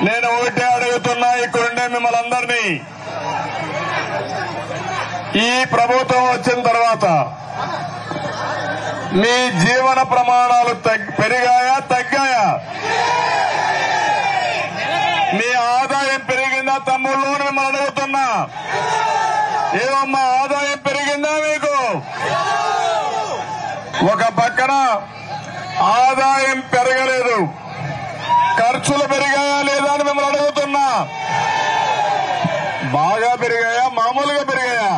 నేను ఒకటే అడుగుతున్నా ఇక్కడుండే మిమ్మల్ని అందరినీ ఈ ప్రభుత్వం వచ్చిన తర్వాత మీ జీవన ప్రమాణాలు తగ్- పెరిగాయా తగ్గాయా మీ ఆదాయం పెరిగిందా తమ్ముళ్ళు అని మిమ్మల్ని అడుగుతున్నా ఏమమ్మా ఆదాయం పెరిగిందా మీకు ఒక పక్కన ఆదాయం పెరగలేదు ఖర్చులు పెరిగాయా లేదా అని మిమ్మల్ని అడుగుతున్నా బాగా పెరిగాయా మామూలుగా పెరిగాయా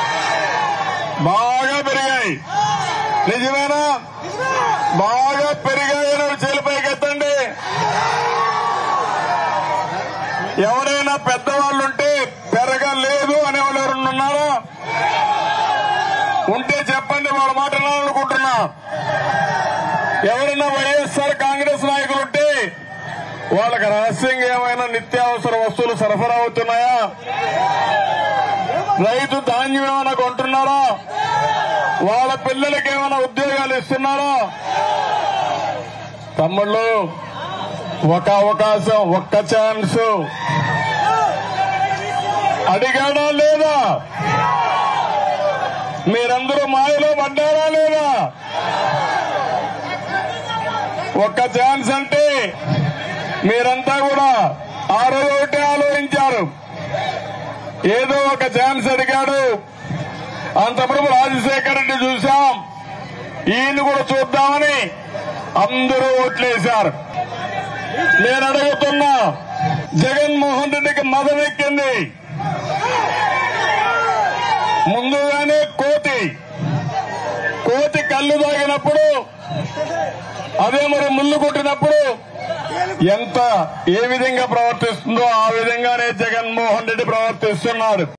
బాగా పెరిగాయి నిజమేనా బాగా పెరిగాయని చేలిపైకి ఎత్తండి ఎవరైనా పెద్దవాళ్ళుంటే పెరగలేదు అనేవాళ్ళు ఎవరన్నా ఉన్నారా ఉంటే చెప్పండి వాళ్ళ మాట వినాలనుకుంటున్నా ఎవరైనా వైఎస్ఆర్ కాంగ్రెస్ నాయకులు ఉంటే వాళ్ళకి రహస్యంగా ఏమైనా నిత్యావసర వస్తువులు సరఫరా అవుతున్నాయా రైతు ధాన్యం ఏమైనా కొంటున్నారా వాళ్ళ పిల్లలకి ఏమైనా ఉద్యోగాలు ఇస్తున్నారా తమ్ముళ్ళు ఒక అవకాశం ఒక్క ఛాన్స్ అడిగాడా లేదా మీరందరూ మాయలో పడ్డారా లేదా ఒక్క ఛాన్స్ అంటే మీరంతా కూడా ఆ రోజు ఒకటే ఆలోచించారు ఏదో ఒక ఛాన్స్ అడిగాడు అంతప్పుడు రాజశేఖర రెడ్డి చూశాం ఈయన కూడా చూద్దామని అందరూ ఓట్లేశారు నేను అడుగుతున్నా జగన్మోహన్ రెడ్డికి మదం ఎక్కింది ముందుగానే కోతి కోతి కళ్ళు తాగినప్పుడు అదే మరి ముళ్ళు కొట్టినప్పుడు ఎంత ఏ విధంగా ప్రవర్తిస్తుందో ఆ విధంగానే జగన్మోహన్ రెడ్డి ప్రవర్తిస్తున్నాడు